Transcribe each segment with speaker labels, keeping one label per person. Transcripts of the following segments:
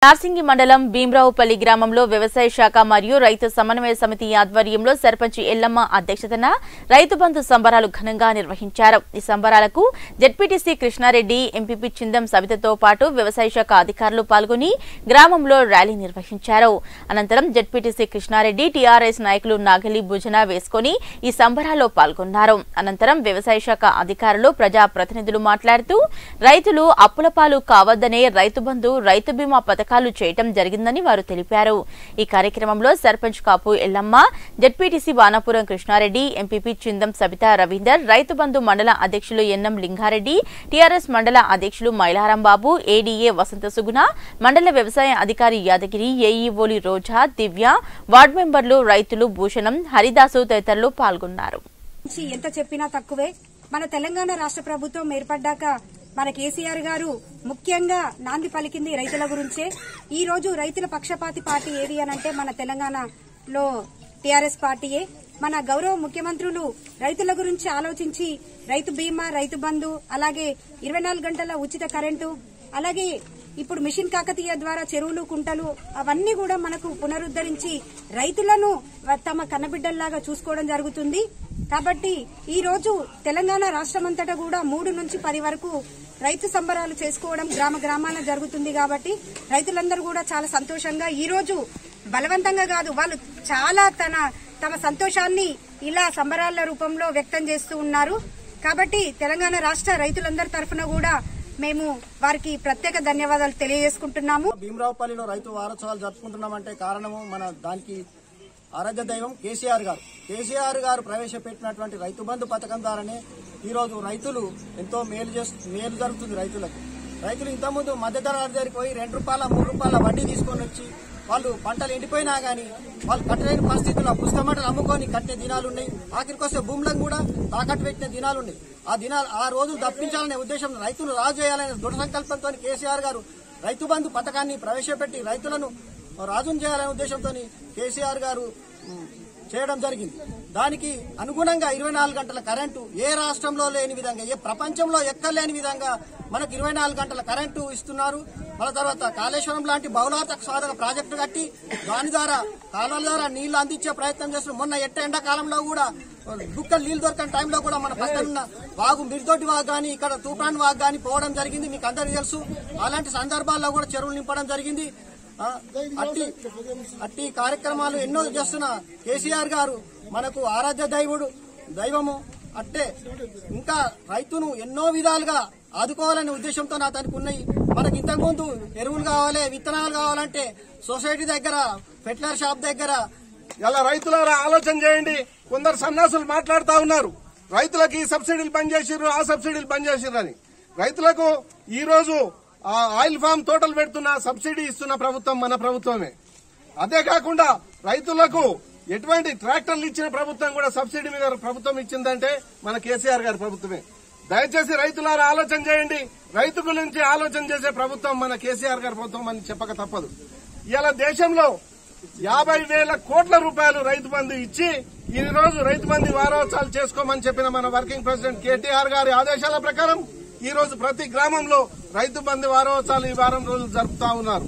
Speaker 1: నార్సింగి మండలం భీమరావుపల్లి గ్రామంలో వ్యవసాయ శాఖ మరియు రైతు సమన్వయ సమితి ఆధ్వర్యంలో సర్పంచ్ ఎల్లమ్మ అధ్యక్షతన రైతు బంధు సంబరాలు ఘనంగా నిర్వహించారు ఈ సంబరాలకు జెడ్పీటీసీ కృష్ణారెడ్డి ఎంపీపీ చిందం సవితతో పాటు వ్యవసాయ శాఖ అధికారులు పాల్గొని గ్రామంలో ర్యాలీ నిర్వహించారు అనంతరం జెడ్పీటీసీ కృష్ణారెడ్డి టీఆర్ఎస్ నాయకులు నాగలి భుజన వేసుకుని ఈ సంబరాల్లో పాల్గొన్నారు అనంతరం వ్యవసాయ శాఖ అధికారులు ప్రజా ప్రతినిధులు మాట్లాడుతూ రైతులు అప్పుల పాలు కావద్దనే రైతు బంధు రైతు బీమా పథకాలు చేయటం జరిగిందని వారు తెలిపారు ఈ కార్యక్రమంలో సర్పంచ్ కాపు ఎల్లమ్మ జడ్పీటీసీ వానాపురం కృష్ణారెడ్డి ఎంపీపీ చిందం సబితా రవీందర్ రైతు బంధు మండల అధ్యక్షులు ఎన్ఎం లింగారెడ్డి టీఆర్ఎస్ మండల అధ్యక్షులు మైలారం బాబు ఏడీఏ వసంత సుగుణ మండల వ్యవసాయ అధికారి యాదగిరి ఏఈఓలి రోజా దివ్య వార్డు మెంబర్లు రైతులు భూషణం హరిదాసు తదితరులు పాల్గొన్నారు
Speaker 2: గురించి ఎంత చెప్పినా తక్కువే మన తెలంగాణ రాష్ట్ర ప్రభుత్వం ఏర్పడ్డాక మన కేసీఆర్ గారు ముఖ్యంగా నాంది పలికింది రైతుల గురించే ఈ రోజు రైతుల పక్షపాతి పార్టీ ఏది అనంటే మన తెలంగాణలో టీఆర్ఎస్ పార్టీయే మన గౌరవ ముఖ్యమంత్రులు రైతుల గురించి ఆలోచించి రైతు బీమా రైతు బంధు అలాగే ఇరవై నాలుగు గంటల ఉచిత కరెంటు అలాగే ఇప్పుడు మిషన్ కాకతీయ ద్వారా చెరువులు కుంటలు అవన్నీ కూడా మనకు పునరుద్దరించి రైతులను తమ కన్నబిడ్డల్లాగా చూసుకోవడం జరుగుతుంది కాబట్టి ఈ రోజు తెలంగాణ రాష్ట్రమంతటా కూడా మూడు నుంచి పది వరకు రైతు సంబరాలు చేసుకోవడం గ్రామ గ్రామాన జరుగుతుంది కాబట్టి రైతులందరూ కూడా చాలా సంతోషంగా ఈ రోజు బలవంతంగా కాదు వాళ్ళు చాలా తన తమ సంతోషాన్ని ఇలా సంబరాల రూపంలో వ్యక్తం చేస్తూ ఉన్నారు కాబట్టి తెలంగాణ రాష్ట్ర రైతులందరి తరఫున కూడా మేము వారికి ప్రత్యేక ధన్యవాదాలు తెలియజేసుకుంటున్నాము
Speaker 3: భీమరావుపల్లిలో రైతు వారోత్సవాలు జరుపుకుంటున్నామంటే కారణము మన దానికి ఆరాధ్య దైవం కేసీఆర్ గారు కేసీఆర్ గారు ప్రవేశపెట్టినటువంటి రైతు బంధు పథకం ద్వారానే ఈరోజు రైతులు ఎంతో మేలు చేస్తు మేలు జరుగుతుంది రైతులకు రైతులు ఇంతకుముందు మధ్యధర దగ్గరికి పోయి రెండు రూపాయల మూడు రూపాయల వడ్డీ తీసుకొని వచ్చి వాళ్ళు పంటలు ఎండిపోయినా గానీ వాళ్ళు కట్టలేని పరిస్థితుల్లో పుస్తకమంటలు అమ్ముకొని కట్టిన దినాలు ఉన్నాయి ఆఖరికి వస్తే భూములను కూడా తాకట్టు పెట్టిన దినాలు ఉన్నాయి ఆ దినాలు ఆ రోజులు తప్పించాలనే ఉద్దేశం రైతులు రాజు చేయాలనే దృఢ సంకల్పంతో కేసీఆర్ గారు రైతు బంధు పథకాన్ని ప్రవేశపెట్టి రైతులను రాజును చేయాలనే ఉద్దేశంతో కేసీఆర్ గారు ఉమ్, చేయడం జరిగింది దానికి అనుగుణంగా ఇరవై నాలుగు గంటల కరెంటు ఏ రాష్ట్రంలో లేని విధంగా ఏ ప్రపంచంలో ఎక్కడ లేని విధంగా మనకు ఇరవై నాలుగు గంటల కరెంటు ఇస్తున్నారు మన తర్వాత కాళేశ్వరం లాంటి బహుళార్థక సాధక ప్రాజెక్టు కట్టి దాని ద్వారా కాలువల ద్వారా నీళ్లు అందించే ప్రయత్నం చేస్తున్నారు మొన్న ఎట్ట ఎండాకాలంలో కూడా బుక్కలు నీళ్లు దొరకని టైంలో కూడా మన పక్కన వాగు మిరితోటి వాగు కానీ ఇక్కడ తూటాన్ వాగు కానీ పోవడం జరిగింది మీకు అందరికీ తెలుసు అలాంటి సందర్భాల్లో కూడా చెరువులు నింపడం జరిగింది ఆ, అట్టి అట్టి కార్యక్రమాలు ఎన్నో చేస్తున్న కేసీఆర్ గారు మనకు ఆరాధ్య దైవుడు దైవము అట్టే ఇంకా రైతును ఎన్నో విధాలుగా ఆదుకోవాలనే ఉద్దేశంతో నా తనకు ఉన్నాయి మనకి ఇంతకుముందు ఎరువులు కావాలి విత్తనాలు కావాలంటే సొసైటీ దగ్గర ఫెర్టిలైజర్ షాప్ దగ్గర
Speaker 4: ఇలా రైతులారా ఆలోచన చేయండి కొందరు సన్నాసులు మాట్లాడుతా ఉన్నారు రైతులకు ఈ సబ్సిడీలు పనిచేసిర్రు ఆ సబ్సిడీలు పనిచేసిర్రు అని రైతులకు ఈ రోజు ఆ ఆయిల్ ఫామ్ తోటలు పెడుతున్న సబ్సిడీ ఇస్తున్న ప్రభుత్వం మన ప్రభుత్వమే అదే కాకుండా రైతులకు ఎటువంటి ట్రాక్టర్లు ఇచ్చిన ప్రభుత్వం కూడా సబ్సిడీ మీద ప్రభుత్వం ఇచ్చిందంటే మన కేసీఆర్ గారి ప్రభుత్వమే దయచేసి రైతులారా ఆలోచన చేయండి రైతు గురించి ఆలోచన చేసే ప్రభుత్వం మన కేసీఆర్ గారి ప్రభుత్వం అని చెప్పక తప్పదు ఇలా దేశంలో యాభై వేల కోట్ల రూపాయలు రైతు బంధు ఇచ్చి ఈ రోజు రైతు బంధు వారోత్సవాలు చేసుకోమని చెప్పిన మన వర్కింగ్ ప్రెసిడెంట్ కేటీఆర్ గారి ఆదేశాల ప్రకారం ఈ రోజు ప్రతి గ్రామంలో రైతు బంధు వారోత్సవాలు ఈ వారం రోజులు జరుపుతా ఉన్నారు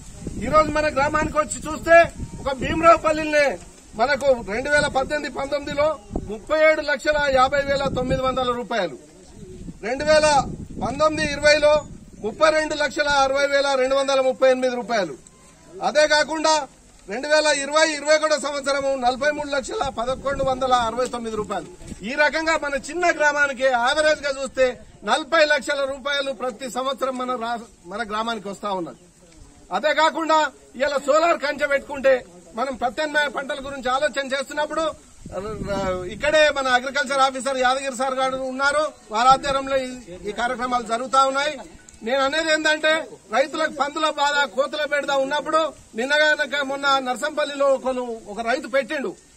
Speaker 4: ఈ రోజు మన గ్రామానికి వచ్చి చూస్తే ఒక భీమరావుపల్లినే మనకు రెండు వేల పద్దెనిమిది పంతొమ్మిదిలో ముప్పై ఏడు లక్షల యాభై వేల తొమ్మిది వందల రూపాయలు రెండు వేల పంతొమ్మిది ఇరవైలో ముప్పై రెండు లక్షల అరవై వేల రెండు వందల ముప్పై ఎనిమిది రూపాయలు అదే కాకుండా రెండు వేల ఇరవై ఇరవై ఒకటో సంవత్సరము నలభై మూడు లక్షల పదకొండు వందల అరవై తొమ్మిది రూపాయలు ఈ రకంగా మన చిన్న గ్రామానికి యావరేజ్ గా చూస్తే నలభై లక్షల రూపాయలు ప్రతి సంవత్సరం మన రా- మన గ్రామానికి వస్తా ఉన్నది అదే కాకుండా ఇలా సోలార్ కంచె పెట్టుకుంటే మనం ప్రత్యామ్నాయ పంటల గురించి ఆలోచన చేస్తున్నప్పుడు ఆ, ఇక్కడే మన అగ్రికల్చర్ ఆఫీసర్ యాదగిరి సార్ గారు ఉన్నారు వారి ఆధ్వర్యంలో ఈ- ఈ కార్యక్రమాలు జరుగుతా ఉన్నాయి నేను అనేది ఏంటంటే రైతులకు పందుల బాధ కోతుల బెడద ఉన్నప్పుడు నిన్నగానక మొన్న నర్సంపల్లిలో కొను ఒక రైతు పెట్టిండు